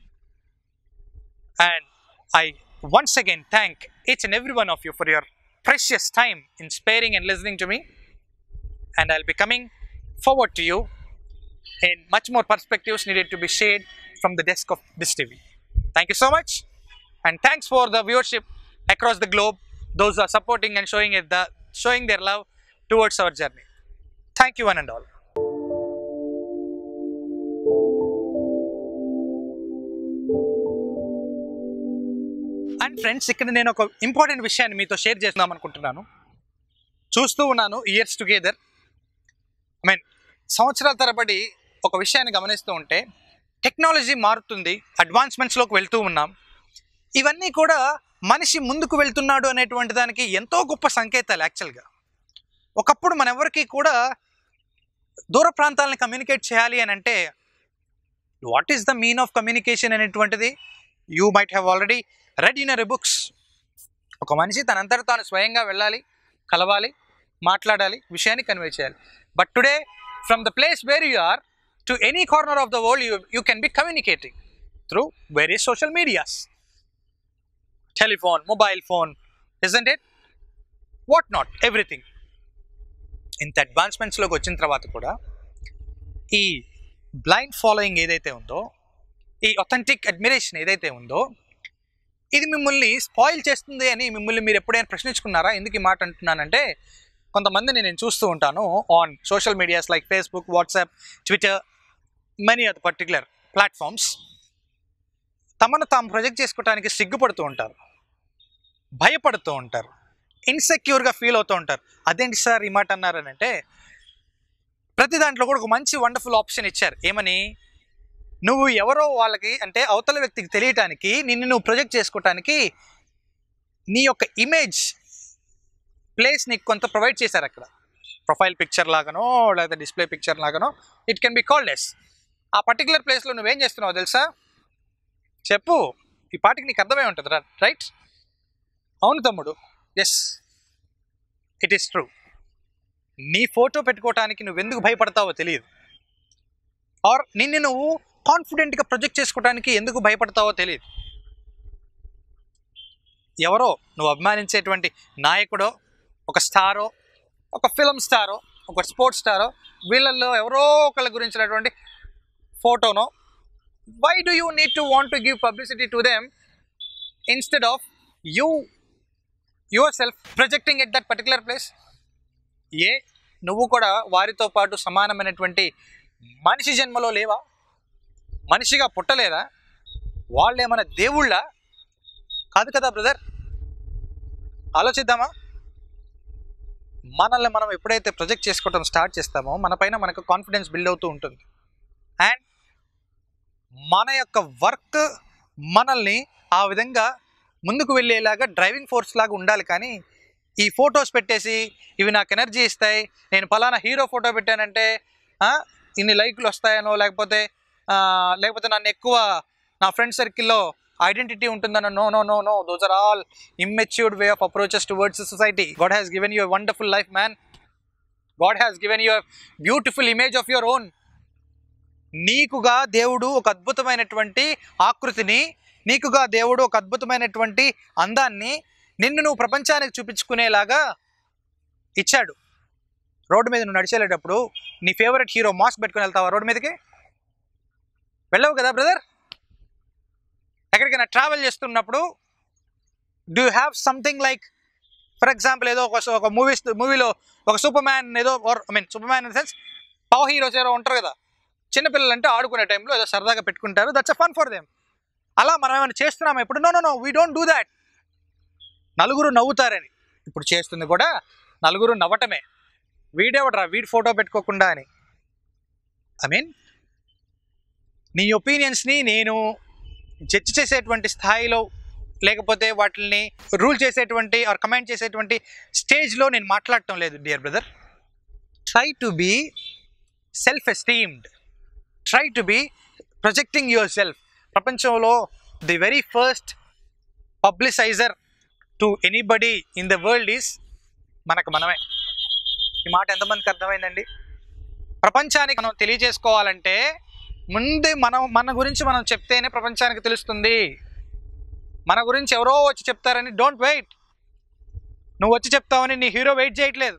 And I once again thank each and every one of you for your precious time in sparing and listening to me. And I'll be coming forward to you and much more perspectives needed to be shared from the desk of this TV. Thank you so much, and thanks for the viewership across the globe. Those who are supporting and showing it the showing their love towards our journey. Thank you one and all. And friends ఇక్కడ నేను ఒక important విషయాన్ని మీతో share చేద్దాం అనుకుంటున్నాను చూస్తూ ఉన్నాను years together I mean సంవత్సరాల తరబడి ఒక విషయాన్ని గమనిస్తూ ఉంటే టెక్నాలజీ మారుతుంది అడ్వాన్స్మెంట్స్లోకి వెళ్తూ ఉన్నాం ఇవన్నీ కూడా మనిషి ముందుకు వెళ్తున్నాడు అనేటువంటి దానికి ఎంతో గొప్ప సంకేతాలు యాక్చువల్గా ఒకప్పుడు మన ఎవరికి కూడా దూర ప్రాంతాలను కమ్యూనికేట్ చేయాలి అని అంటే what is the mean of communication అనేటువంటిది you might have already read in our books ఒక మనిషి తనంతట తాను స్వయంగా వెళ్ళాలి కలవాలి మాట్లాడాలి విషయాన్ని కన్వే చేయాలి but today from the place where you are to any corner of the world you you can be communicating through various social medias telephone mobile phone isn't it what not everything ఇంత అడ్వాన్స్మెంట్స్లోకి వచ్చిన తర్వాత కూడా ఈ blind following ఏదైతే ఉందో ఈ authentic admiration ఏదైతే ఉందో ఇది మిమ్మల్ని స్పాయిల్ చేస్తుంది అని మిమ్మల్ని మీరు ఎప్పుడైనా ప్రశ్నించుకున్నారా ఎందుకు ఈ మాట అంటున్నానంటే కొంతమందిని నేను చూస్తూ ఉంటాను on social medias like Facebook WhatsApp Twitter many other particular platforms తమను తాము ప్రొజెక్ట్ చేసుకోవడానికి సిగ్గుపడుతూ ఉంటారు భయపడుతూ ఉంటారు ఇన్సెక్యూర్గా ఫీల్ అవుతూ ఉంటారు అదేంటి సార్ ఈ మాట అన్నారని అంటే ప్రతి దాంట్లో కూడా ఒక మంచి వండర్ఫుల్ ఆప్షన్ ఇచ్చారు ఏమని నువ్వు ఎవరో వాళ్ళకి అంటే అవతల వ్యక్తికి తెలియటానికి నిన్ను నువ్వు ప్రొజెక్ట్ చేసుకోవటానికి నీ యొక్క ఇమేజ్ ప్లేస్ నీకు కొంత ప్రొవైడ్ చేశారు అక్కడ ప్రొఫైల్ పిక్చర్ లాగానో లేదా డిస్ప్లే పిక్చర్ లాగానో it can be called as ఆ పర్టికులర్ ప్లేస్లో నువ్వేం చేస్తున్నావు తెలుసా చెప్పు ఈ పాటికి నీకు అర్థమై ఉంటుంది రైట్ అవును తమ్ముడు ఎస్ ఇట్ ఈస్ ట్రూ నీ ఫోటో పెట్టుకోవటానికి నువ్వు ఎందుకు భయపడతావో తెలియదు ఆర్ నిన్ను నువ్వు కాన్ఫిడెంట్గా ప్రొజెక్ట్ చేసుకోవడానికి ఎందుకు భయపడతావో తెలియదు ఎవరో నువ్వు అభిమానించేటువంటి నాయకుడో ఒక స్టారో ఒక ఫిల్మ్ స్టారో ఒక స్పోర్ట్స్ స్టారో వీళ్ళల్లో ఎవరో ఒకళ్ళ గురించినటువంటి ఫోటోనో why do you need to want to give publicity to them instead of you yourself projecting at that particular place ఏ నువ్వు కూడా వారితో పాటు సమానమైనటువంటి మనిషి జన్మలో లేవా మనిషిగా పుట్టలేదా వాళ్ళు ఏమైనా దేవుళ్ళ కాదు కదా బ్రదర్ ఆలోచిద్దామా మనల్ని మనం ఎప్పుడైతే ప్రొజెక్ట్ చేసుకోవడం స్టార్ట్ చేస్తామో మన పైన మనకు కాన్ఫిడెన్స్ బిల్డ్ అవుతూ ఉంటుంది అండ్ మన యొక్క వర్క్ మనల్ని ఆ విధంగా ముందుకు వెళ్ళేలాగా డ్రైవింగ్ ఫోర్స్ లాగా ఉండాలి కానీ ఈ ఫొటోస్ పెట్టేసి ఇవి నాకు ఎనర్జీ ఇస్తాయి నేను ఫలానా హీరో ఫోటో పెట్టానంటే ఆ, ఇన్ని లైక్లు వస్తాయనో లేకపోతే ఆ, లేకపోతే నన్ను ఎక్కువ నా ఫ్రెండ్ సర్కిల్లో ఐడెంటిటీ ఉంటుందన్న no no no no those are all immatured way of approaches towards society God has given you wonderful life man God has given you beautiful image of your own నీకుగా దేవుడు ఒక అద్భుతమైనటువంటి ఆకృతిని నీకుగా దేవుడు ఒక అద్భుతమైనటువంటి అందాన్ని నిన్ను నువ్వు ప్రపంచానికి చూపించుకునేలాగా ఇచ్చాడు రోడ్డు మీద నువ్వు నడిచేటప్పుడు నీ ఫేవరెట్ హీరో మాస్క్ పెట్టుకుని వెళ్తావా రోడ్డు మీదకి వెళ్ళవు కదా బ్రదర్ ఎక్కడికైనా ట్రావెల్ చేస్తున్నప్పుడు do have something like for example ఏదో ఒక ఒక మూవీస్ మూవీలో ఒక సూపర్ మ్యాన్ ఏదో I mean superman in sense power heroes ఎవరో ఉంటారు కదా చిన్నపిల్లలు అంటే ఆడుకునే టైంలో ఏదో సరదాగా పెట్టుకుంటారు that's a fun for them అలా మనం ఏమైనా చేస్తున్నామా ఇప్పుడు no no no we don't do that నలుగురు నవ్వుతారని ఇప్పుడు చేస్తుంది కూడా నలుగురు నవ్వటమే వీడెవడరా వీడి ఫోటో పెట్టుకోకుండా అని ఐ మీన్ నీ ఒపీనియన్స్ని నేను జడ్జ్ చేసేటువంటి స్థాయిలో లేకపోతే వాటిని రూల్ చేసేటువంటి ఆర్ కమెంట్ చేసేటువంటి స్టేజ్లో నేను మాట్లాడటం లేదు dear brother try to be self esteemed try to be projecting yourself ప్రపంచంలో the very first publicizer to anybody in the world is మనకు మనమే ఈ మాట ఎంతమందికి అర్థమైందండి ప్రపంచానికి మనం తెలియజేసుకోవాలంటే ముందే మనం మన గురించి మనం చెప్తేనే ప్రపంచానికి తెలుస్తుంది మన గురించి ఎవరో వచ్చి చెప్తారని డోంట్ వెయిట్ నువ్వు వచ్చి చెప్తావని నీ హీరో వెయిట్ చేయట్లేదు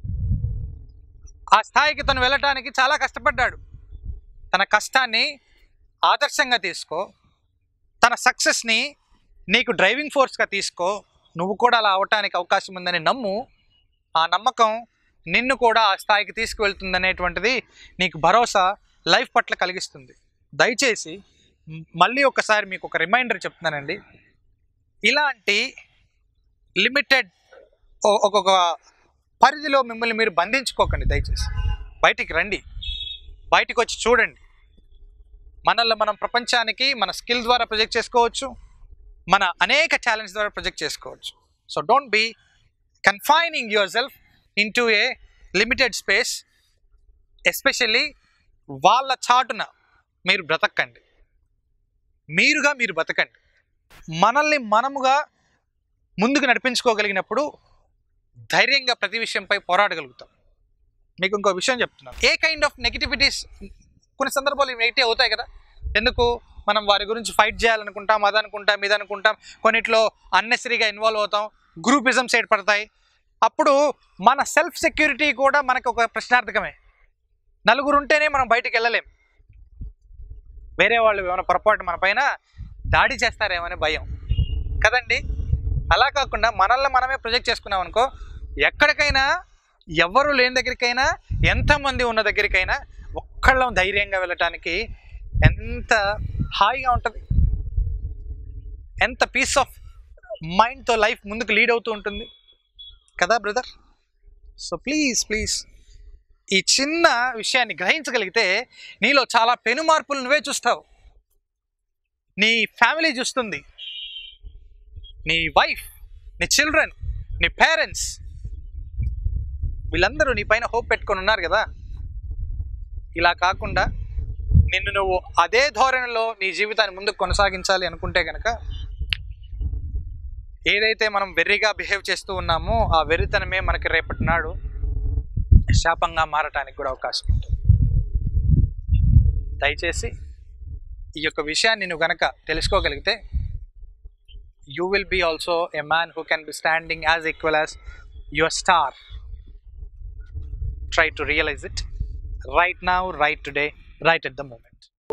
ఆ స్థాయికి తను వెళ్ళటానికి చాలా కష్టపడ్డాడు తన కష్టాన్ని ఆదర్శంగా తీసుకో తన సక్సెస్ని నీకు డ్రైవింగ్ ఫోర్స్గా తీసుకో నువ్వు కూడా అలా అవటానికి అవకాశం ఉందని నమ్ము ఆ నమ్మకం నిన్ను కూడా ఆ స్థాయికి తీసుకువెళ్తుంది అనేటువంటిది నీకు భరోసా లైఫ్ పట్ల కలిగిస్తుంది దయచేసి మ్, మళ్ళీ ఒకసారి మీకు ఒక రిమైండర్ చెప్తున్నానండి ఇలాంటి లిమిటెడ్ ఒక్కొక్క పరిధిలో మిమ్మల్ని మీరు బంధించుకోకండి దయచేసి బయటికి రండి బయటికి వచ్చి చూడండి మనల్ని మనం ప్రపంచానికి మన స్కిల్ ద్వారా ప్రొజెక్ట్ చేసుకోవచ్చు మన అనేక టాలెంట్స్ ద్వారా ప్రొజెక్ట్ చేసుకోవచ్చు so don't be confining yourself into a limited space especially వాళ్ళ చాటున మీరు బ్రతకండి మీరుగా మీరు బతకండి మనల్ని మనముగా ముందుకు నడిపించుకోగలిగినప్పుడు ధైర్యంగా ప్రతి విషయంపై పోరాడగలుగుతాం మీకు ఇంకో విషయం చెప్తున్నాను ఏ కైండ్ ఆఫ్ నెగిటివిటీస్ కొన్ని సందర్భాలు నెగిటివ్ అవుతాయి కదా ఎందుకు మనం వారి గురించి ఫైట్ చేయాలనుకుంటాం అది అనుకుంటాం ఇది అనుకుంటాం కొన్నిట్లో అన్నెసరీగా ఇన్వాల్వ్ అవుతాం గ్రూపిజమ్స్ ఏర్పడతాయి అప్పుడు మన సెల్ఫ్ సెక్యూరిటీ కూడా మనకు ఒక ప్రశ్నార్థకమే నలుగురు ఉంటేనే మనం బయటికి వెళ్ళలేం వేరే వాళ్ళు ఏమైనా పొరపాటు మన పైన దాడి చేస్తారేమనే భయం కదండి అలా కాకుండా మనల్ని మనమే ప్రొజెక్ట్ చేసుకున్నాం అనుకో ఎక్కడికైనా ఎవరు లేని దగ్గరికైనా ఎంతమంది ఉన్న దగ్గరికైనా ఒక్కళ్ళం ధైర్యంగా వెళ్ళటానికి ఎంత హాయిగా ఉంటుంది ఎంత పీస్ ఆఫ్ మైండ్తో లైఫ్ ముందుకు లీడ్ అవుతూ ఉంటుంది కదా బ్రదర్ సో ప్లీజ్ ప్లీజ్ ఈ చిన్న విషయాన్ని గ్రహించగలిగితే నీలో చాలా పెను మార్పులు నువ్వే చూస్తావు నీ ఫ్యామిలీ చూస్తుంది నీ వైఫ్ నీ చిల్డ్రన్ నీ పేరెంట్స్ వీళ్ళందరూ నీ పైన హోప్ పెట్టుకొని ఉన్నారు కదా ఇలా కాకుండా నిన్ను నువ్వు అదే ధోరణిలో నీ జీవితాన్ని ముందుకు కొనసాగించాలి అనుకుంటే కనుక ఏదైతే మనం వెర్రిగా బిహేవ్ చేస్తూ ఉన్నామో ఆ వెర్రితనమే మనకి రేపటి నాడు శాపంగా మారటానికి కూడా అవకాశం ఉంటుంది దయచేసి ఈ యొక్క విషయాన్ని నువ్వు గనక తెలుసుకోగలిగితే you will be also a man who can be standing as equal as your star try to realize it right now right today right at the moment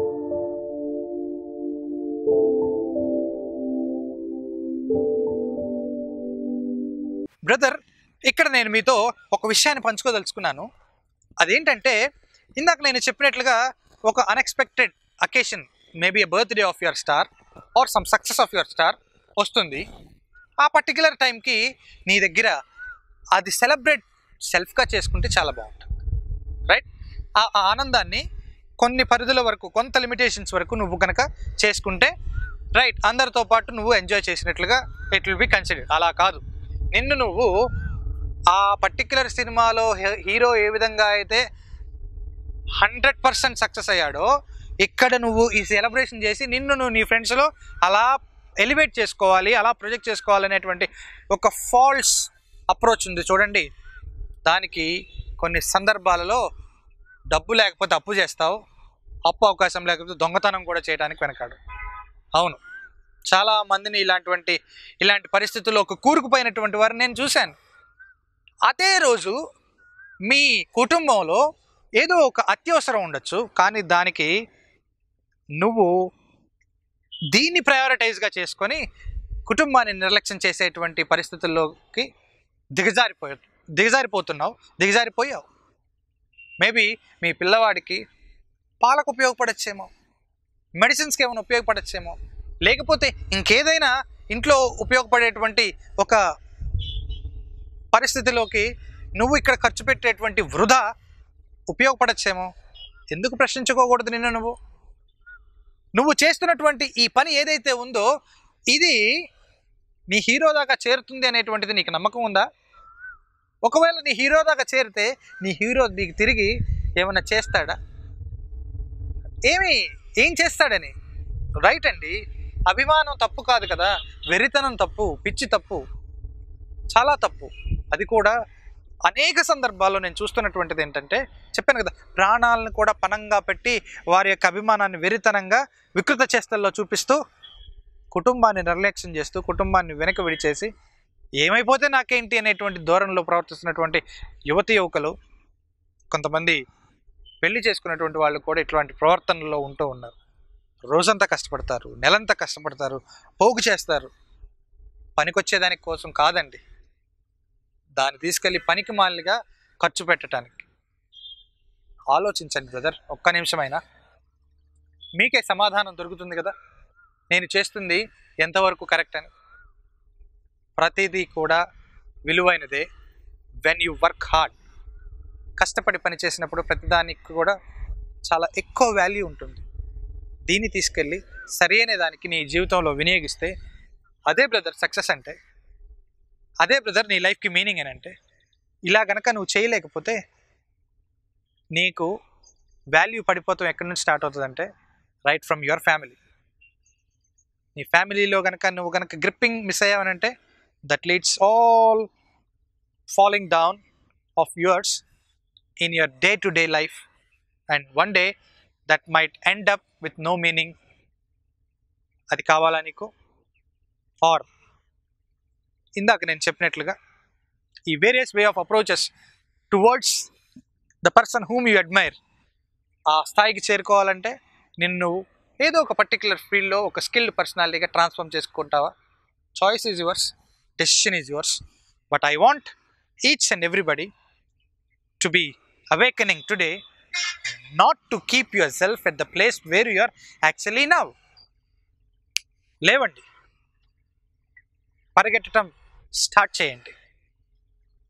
brother ఇక్కడ నేను మీతో ఒక విషయాన్ని పంచుకోదలుచుకున్నాను అదేంటంటే ఇందాక నేను చెప్పినట్లుగా ఒక unexpected occasion maybe a birthday of your star or some success of your star వస్తుంది ఆ పర్టికులర్ టైంకి నీ దగ్గర అది సెలబ్రేట్ సెల్ఫ్గా చేసుకుంటే చాలా బాగుంటుంది రైట్ ఆ ఆ ఆనందాన్ని కొన్ని పరిధుల వరకు కొంత లిమిటేషన్స్ వరకు నువ్వు కనుక చేసుకుంటే రైట్ అందరితో పాటు నువ్వు ఎంజాయ్ చేసినట్లుగా ఇట్ విల్ బి కన్సిడర్డ్ అలా కాదు నిన్ను నువ్వు ఆ పర్టిక్యులర్ సినిమాలో హీ- హీరో ఏ విధంగా అయితే హండ్రెడ్ పర్సెంట్ సక్సెస్ అయ్యాడో ఇక్కడ నువ్వు ఈ సెలబ్రేషన్ చేసి నిన్ను నువ్వు నీ ఫ్రెండ్స్లో అలా ఎలివేట్ చేసుకోవాలి అలా ప్రొజెక్ట్ చేసుకోవాలి అనేటువంటి ఒక ఫాల్స్ అప్రోచ్ ఉంది చూడండి దానికి కొన్ని సందర్భాలలో డబ్బు లేకపోతే అప్పు చేస్తావు అప్పు అవకాశం లేకపోతే దొంగతనం కూడా చేయడానికి వెనకాడు అవును చాలా మందిని ఇలాంటివంటి ఇలాంటి పరిస్థితుల్లో ఒక కూరుకుపోయినటువంటి వారిని నేను చూశాను అదే రోజు మీ కుటుంబంలో ఏదో ఒక అత్యవసరం ఉండొచ్చు కానీ దానికి నువ్వు దీన్ని ప్రయారిటైజ్గా చేసుకొని కుటుంబాన్ని నిర్లక్ష్యం చేసేటువంటి పరిస్థితుల్లోకి దిగజారిపోయి దిగజారిపోతున్నావు దిగజారిపోయావు మేబీ మీ పిల్లవాడికి పాలకు ఉపయోగపడచ్చేమో మెడిసిన్స్కి ఏమైనా ఉపయోగపడచ్చేమో లేకపోతే ఇంకేదైనా ఇంట్లో ఉపయోగపడేటువంటి ఒక పరిస్థితిలోకి నువ్వు ఇక్కడ ఖర్చు పెట్టేటువంటి వృధా ఉపయోగపడచ్చేమో ఎందుకు ప్రశ్నించుకోకూడదు నిన్ను నువ్వు నువ్వు చేస్తున్నటువంటి ఈ పని ఏదైతే ఉందో ఇది నీ హీరో దాకా చేరుతుంది అనేటువంటిది నీకు నమ్మకం ఉందా ఒకవేళ నీ హీరో దాకా చేరితే నీ హీరో నీకు తిరిగి ఏమైనా చేస్తాడా ఏమి ఏం చేస్తాడని రైట్ అండి అభిమానం తప్పు కాదు కదా వెరితనం తప్పు పిచ్చి తప్పు చాలా తప్పు అది కూడా అనేక సందర్భాల్లో నేను చూస్తున్నటువంటిది ఏంటంటే చెప్పాను కదా ప్రాణాలను కూడా పనంగా పెట్టి వారి యొక్క అభిమానాన్ని వెరితనంగా వికృత చేష్టల్లో చూపిస్తూ కుటుంబాన్ని నిర్లక్ష్యం చేస్తూ కుటుంబాన్ని వెనక విడిచేసి ఏమైపోతే నాకేంటి అనేటువంటి ధోరణిలో ప్రవర్తిస్తున్నటువంటి యువతి యువకులు కొంతమంది పెళ్లి చేసుకున్నటువంటి వాళ్ళు కూడా ఇట్లాంటి ప్రవర్తనలో ఉంటూ ఉన్నారు రోజంతా కష్టపడతారు నెలంతా కష్టపడతారు పోగు చేస్తారు పనికొచ్చేదాని కోసం కాదండి దాన్ని తీసుకెళ్ళి పనికి మాలిగా ఖర్చు పెట్టడానికి ఆలోచించండి బ్రదర్ ఒక్క నిమిషమైనా మీకే సమాధానం దొరుకుతుంది కదా నేను చేస్తుంది ఎంతవరకు కరెక్ట్ అని ప్రతిదీ కూడా విలువైనదే వెన్ యు వర్క్ హార్డ్ కష్టపడి పని చేసినప్పుడు ప్రతిదానికి కూడా చాలా ఎక్కువ వాల్యూ ఉంటుంది దీన్ని తీసుకెళ్ళి సరైన దానికి నీ జీవితంలో వినియోగిస్తే అదే బ్రదర్ సక్సెస్ అంటే అదే బ్రదర్ నీ లైఫ్కి మీనింగ్ అని అంటే ఇలా గనక నువ్వు చేయలేకపోతే నీకు వాల్యూ పడిపోతాం ఎక్కడి నుంచి స్టార్ట్ అవుతుందంటే రైట్ ఫ్రమ్ యువర్ ఫ్యామిలీ నీ ఫ్యామిలీలో కనుక నువ్వు కనుక గ్రిప్పింగ్ మిస్ అయ్యావనంటే that leads all following down of yours in your day to day life and one day that might end up with no meaning అది కావాలా నీకు ఆర్ ఇందాక నేను చెప్పినట్లుగా ఈ various way of approaches towards the person whom you admire ఆ స్థాయికి చేరుకోవాలంటే నిన్ను ఏదో ఒక పర్టికులర్ ఫీల్డ్లో ఒక స్కిల్డ్ పర్సనాలిటీగా ట్రాన్స్ఫార్మ్ చేసుకుంటావా choice is yours decision is yours but I want each and everybody to be awakening today not to keep yourself at the place where you are actually now లేవండి పరిగెట్టడం start చేయండి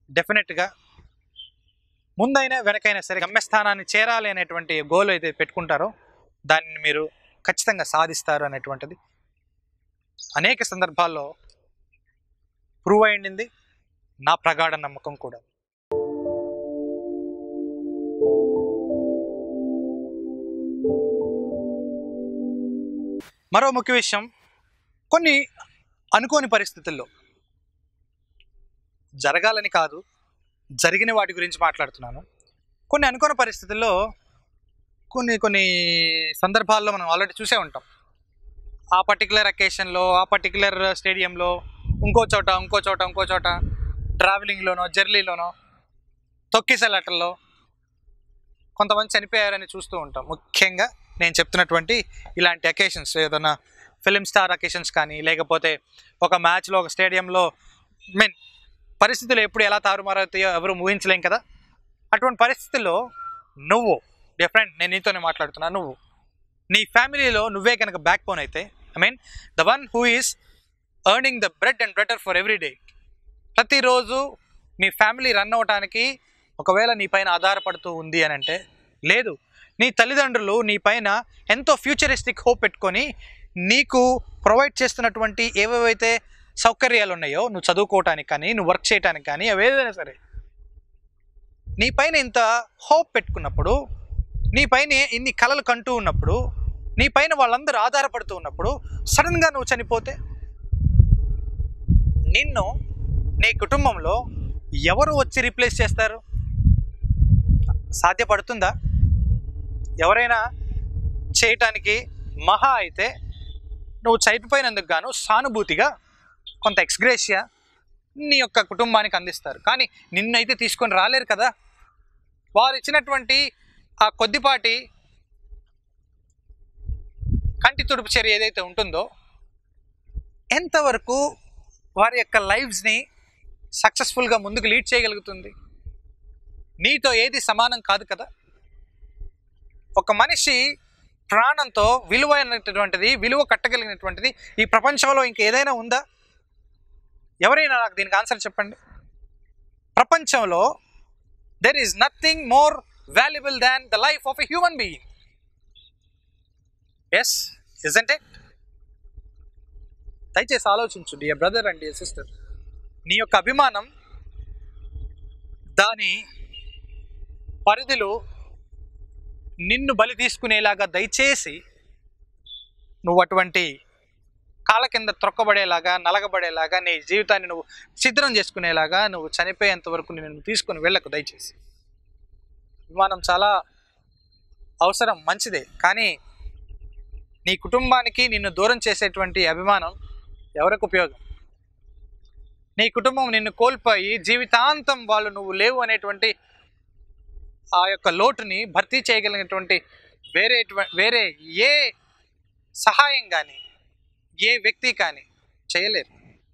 డెఫినెట్గా ముందైనా వెనకైనా సరే గమ్యస్థానాన్ని చేరాలి అనేటువంటి goal అయితే పెట్టుకుంటారో దాన్ని మీరు ఖచ్చితంగా సాధిస్తారు అనేటువంటిది అనేక సందర్భాల్లో ప్రూవ్ అయింది నా ప్రగాఢ నమ్మకం కూడా మరో ముఖ్య విషయం కొన్ని అనుకోని పరిస్థితుల్లో జరగాలని కాదు జరిగిన వాటి గురించి మాట్లాడుతున్నాను కొన్ని అనుకోని పరిస్థితుల్లో కొన్ని కొన్ని సందర్భాల్లో మనం ఆల్రెడీ చూసే ఉంటాం ఆ పర్టికులర్ అకేషన్లో ఆ పర్టికులర్ స్టేడియంలో ఇంకో చోట ఇంకో చోట ఇంకో చోట ట్రావెలింగ్లోనో జర్నీలోనో తొక్కిసలాటల్లో కొంతమంది చనిపోయారని చూస్తూ ఉంటాం ముఖ్యంగా నేను చెప్తున్నటువంటి ఇలాంటి అకేషన్స్ ఏదైనా ఫిలిం స్టార్ అకేషన్స్ కానీ లేకపోతే ఒక మ్యాచ్లో ఒక స్టేడియంలో మీన్ పరిస్థితులు ఎప్పుడు ఎలా తారుమారవుతాయో ఎవరు ఊహించలేం కదా అటువంటి పరిస్థితుల్లో నువ్వు డిఫరెంట్ నేను నీతోనే మాట్లాడుతున్నా నువ్వు నీ ఫ్యామిలీలో నువ్వే కనుక బ్యాక్ బోన్ అయితే I mean the one who is earning the bread and better for every day ప్రతిరోజు మీ ఫ్యామిలీ రన్ అవ్వటానికి ఒకవేళ నీ పైన ఆధారపడుతూ ఉంది అని అంటే లేదు నీ తల్లిదండ్రులు నీ పైన ఎంతో ఫ్యూచరిస్టిక్ హోప్ పెట్టుకొని నీకు ప్రొవైడ్ చేస్తున్నటువంటి ఏవేవైతే సౌకర్యాలు ఉన్నాయో నువ్వు చదువుకోవటానికి కానీ నువ్వు వర్క్ చేయడానికి కానీ అవి ఏదైనా సరే నీ పైన ఇంత హోప్ పెట్టుకున్నప్పుడు నీ పైన ఇన్ని కలలు కంటూ ఉన్నప్పుడు నీ పైన వాళ్ళందరూ ఆధారపడుతూ ఉన్నప్పుడు సడన్గా నువ్వు చనిపోతే నిన్ను నీ కుటుంబంలో ఎవరు వచ్చి రీప్లేస్ చేస్తారు సాధ్యపడుతుందా ఎవరైనా చేయటానికి మహా అయితే నువ్వు చనిపోయినందుకు గాను సానుభూతిగా కొంత ఎక్స్గ్రేషియా నీ యొక్క కుటుంబానికి అందిస్తారు కానీ నిన్నైతే తీసుకొని రాలేరు కదా వారు ఇచ్చినటువంటి ఆ కొద్దిపాటి కంటి తుడుపు చర్య ఏదైతే ఉంటుందో ఎంతవరకు వారి యొక్క లైఫ్స్ని సక్సెస్ఫుల్గా ముందుకు లీడ్ చేయగలుగుతుంది నీతో ఏది సమానం కాదు కదా ఒక మనిషి ప్రాణంతో విలువైనటువంటిది విలువ కట్టగలిగినటువంటిది ఈ ప్రపంచంలో ఇంకేదైనా ఉందా ఎవరైనా నాకు దీనికి ఆన్సర్ చెప్పండి ప్రపంచంలో there is nothing more valuable than the life of a human being yes isn't it దయచేసి ఆలోచించు dear brother and dear sister నీ యొక్క అభిమానం దాని పరిధిలో నిన్ను బలి తీసుకునేలాగా దయచేసి నువ్వు అటువంటి కాళ్ళ కింద త్రొక్కబడేలాగా నలగబడేలాగా నీ జీవితాన్ని నువ్వు ఛిద్రం చేసుకునేలాగా నువ్వు చనిపోయేంత వరకు నిన్ను తీసుకుని వెళ్ళకు దయచేసి విమానం చాలా అవసరం మంచిదే కానీ నీ కుటుంబానికి నిన్ను దూరం చేసేటువంటి అభిమానం ఎవరికి ఉపయోగం నీ కుటుంబం నిన్ను కోల్పోయి జీవితాంతం వాళ్ళు నువ్వు లేవు అనేటువంటి ఆ యొక్క లోటుని భర్తీ చేయగలిగినటువంటి వేరే వేరే ఏ సహాయం కానీ ఏ వ్యక్తి కానీ చేయలేరు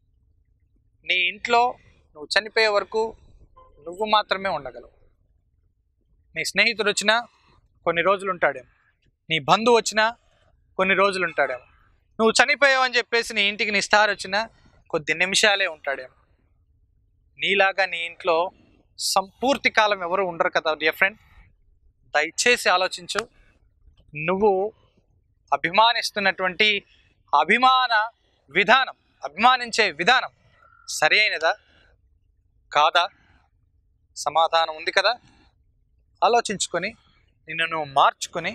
నీ ఇంట్లో నువ్వు చనిపోయే వరకు నువ్వు మాత్రమే ఉండగలవు నీ స్నేహితుడు వచ్చినా కొన్ని రోజులు ఉంటాడేమో నీ బంధువు వచ్చినా కొన్ని రోజులు ఉంటాడేమో నువ్వు చనిపోయావు అని చెప్పేసి నీ ఇంటికి నీ స్టార్ వచ్చినా కొద్ది నిమిషాలే ఉంటాడేమో నీలాగా నీ ఇంట్లో సంపూర్తి కాలం ఎవరు ఉండరు కదా డియర్ ఫ్రెండ్ దయచేసి ఆలోచించు నువ్వు అభిమానిస్తున్నటువంటి అభిమాన విధానం అభిమానించే విధానం సరైనదా కాదా సమాధానం ఉంది కదా ఆలోచించుకొని నిన్ను నువ్వు మార్చుకొని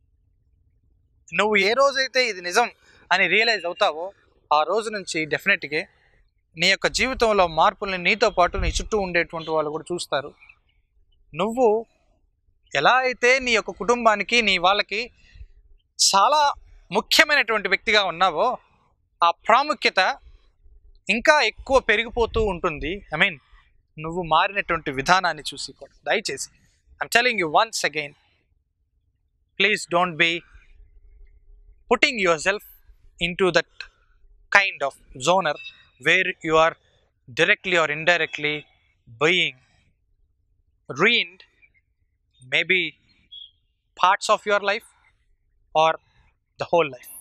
నువ్వు ఏ రోజైతే ఇది నిజం అని రియలైజ్ అవుతావో ఆ రోజు నుంచి డెఫినెట్గా నీ యొక్క జీవితంలో మార్పుల్ని నీతో పాటు నీ చుట్టూ ఉండేటువంటి వాళ్ళు కూడా చూస్తారు నువ్వు ఎలా అయితే నీ యొక్క కుటుంబానికి నీ వాళ్ళకి చాలా ముఖ్యమైనటువంటి వ్యక్తిగా ఉన్నావో ఆ ప్రాముఖ్యత ఇంకా ఎక్కువ పెరిగిపోతూ ఉంటుంది ఐ మీన్ నువ్వు మారినటువంటి విధానాన్ని చూసి కూడా దయచేసి I'm telling you once again please don't be putting yourself into that kind of zoner where you are directly or indirectly being ruined maybe parts of your life or the whole life